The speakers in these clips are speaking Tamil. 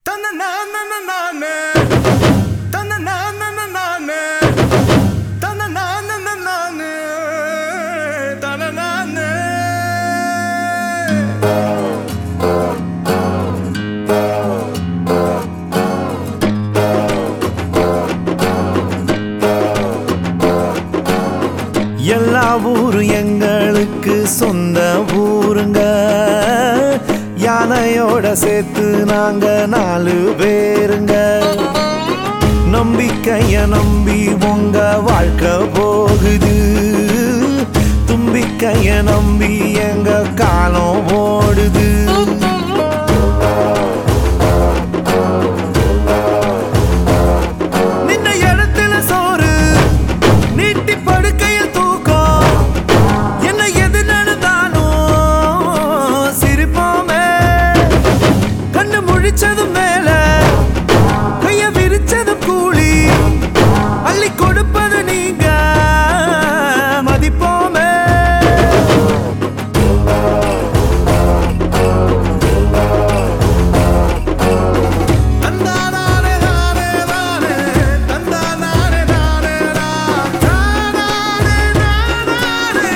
தன்ன நானே தன்ன நானே தன்ன நானே நானே தன்ன நானே எல்லா ஊரும் எங்களுக்கு சொந்த ஊருங்க யானையோட சேர்த்து நாங்க நாலு பேருங்க நம்பிக்கைய நம்பி உங்க வாழ்க்கை போகுது தும்பிக்கைய நம்பி எங்க காலம் ஓடுது நின்ன இடத்துல சோறு நீட்டி படுக்கையில் தூக்கம் என்ன எது நடந்தாலும் சிரிப்போமே கண்ணு முழிச்சதும் மேல கைய விரிச்சதும் கூலி அள்ளி கொடுப்பது நீங்க மதிப்போமே தந்தானே நானே நானே தந்தானே நானே நானே நானே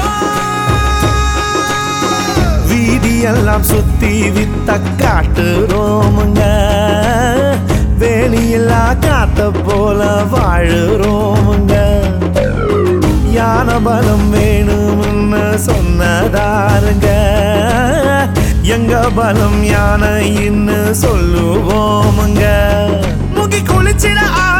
வீதியெல்லாம் சுத்தி வித்த காட்டுறோமுங்க வேலியில்லா காத்த போல வாழுறோமுங்க யான பலம் வேணும்னு சொன்னதாருங்க எங்க பலம் யானைன்னு சொல்லுவோமுங்க முகி குளிச்சிட ஆ